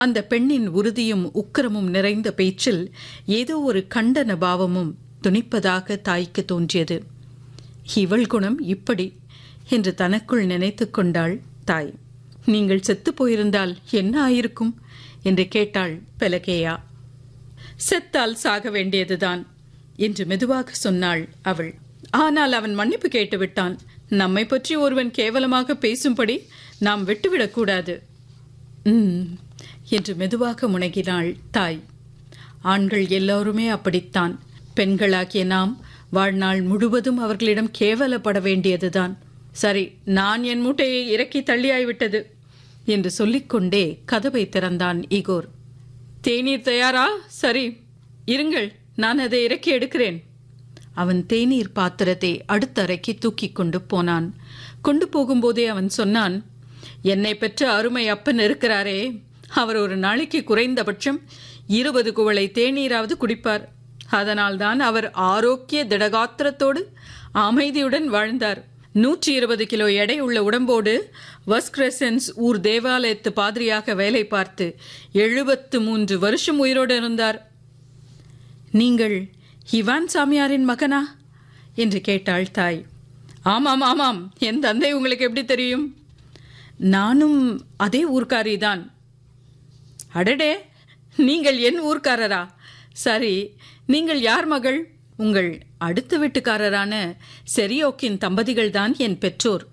அந்த பெண்ணின் உறுதியும் உக்கிரமும் நிறைந்த பேச்சில் ஏதோ ஒரு கண்டன பாவமும் துணிப்பதாக தாய்க்கு தோன்றியது இவள் குணம் இப்படி என்று தனக்குள் நினைத்து கொண்டாள் தாய் நீங்கள் செத்துப் போயிருந்தால் என்ன ஆயிருக்கும் என்று கேட்டாள் பெலகேயா செத்தால் சாக வேண்டியதுதான் என்று மெதுவாக சொன்னாள் அவள் ஆனால் அவன் மன்னிப்பு கேட்டுவிட்டான் நம்மை பற்றி ஒருவன் கேவலமாக பேசும்படி நாம் விட்டுவிடக்கூடாது ம் என்று மெதுவாக முனகினாள் தாய் ஆண்கள் எல்லோருமே அப்படித்தான் பெண்களாகிய நாம் வாழ்நாள் முழுவதும் அவர்களிடம் கேவலப்பட வேண்டியதுதான் சரி நான் என் மூட்டையை இறக்கி தள்ளியாய்விட்டது என்று சொல்லிக்கொண்டே கதவை திறந்தான் இகோர் தேநீர் தயாரா சரி இருங்கள் நான் அதை இறக்கி எடுக்கிறேன் அவன் தேநீர் பாத்திரத்தை அடுத்த அறைக்கு தூக்கி கொண்டு போனான் கொண்டு போகும்போதே அவன் சொன்னான் என்னை பெற்ற அருமை அப்பன் இருக்கிறாரே அவர் ஒரு நாளைக்கு குறைந்தபட்சம் இருபது குவளை தேநீராவது குடிப்பார் அதனால்தான் அவர் ஆரோக்கிய திடகாத்திரத்தோடு அமைதியுடன் வாழ்ந்தார் நூற்றி இருபது கிலோ எடை உள்ள உடம்போடு வஸ்கிரசன்ஸ் ஊர் தேவாலயத்து பாதிரியாக வேலை பார்த்து எழுபத்து மூன்று வருஷம் உயிரோடு இருந்தார் நீங்கள் இவான் சாமியாரின் மகனா என்று கேட்டாள் தாய் ஆமாம் ஆமாம் என் தந்தை உங்களுக்கு எப்படி தெரியும் நானும் அதே ஊர்க்காரிதான் அடடே நீங்கள் என் ஊர்க்காரரா சரி நீங்கள் யார் மகள் உங்கள் அடுத்த வீட்டுக்காரரான செரியோக்கின் தம்பதிகள்தான் என் பெற்றோர்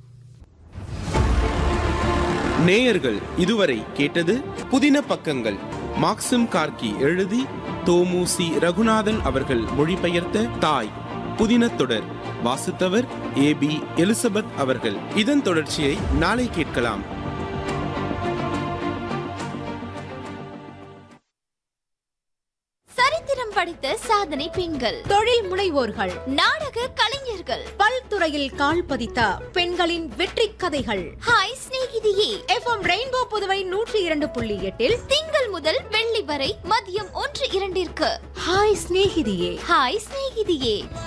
நேயர்கள் இதுவரை கேட்டது புதின பக்கங்கள் மாக்சிம் கார்கி எழுதி தோமுசி ரகுநாதன் அவர்கள் மொழிபெயர்த்த தாய் புதின தொடர் வாசித்தவர் ஏ பி எலிசபெத் அவர்கள் இதன் தொடர்ச்சியை நாளை கேட்கலாம் சரித்திரம் படைத்த சாதனை பெண்கள் தொழில் முனைவோர்கள் நாடக கலைஞர்கள் பல்துறையில் கால் பதித்த பெண்களின் வெற்றி கதைகள் ஹாய் சிநேகிதியே எஃப்எம் ரெயின்போ புதுவை நூற்றி இரண்டு புள்ளி எட்டில் திங்கள் முதல் வெள்ளி வரை மதியம் ஒன்று இரண்டிற்கு ஹாய் சிநேகிதியே ஹாய் சிநேகிதியே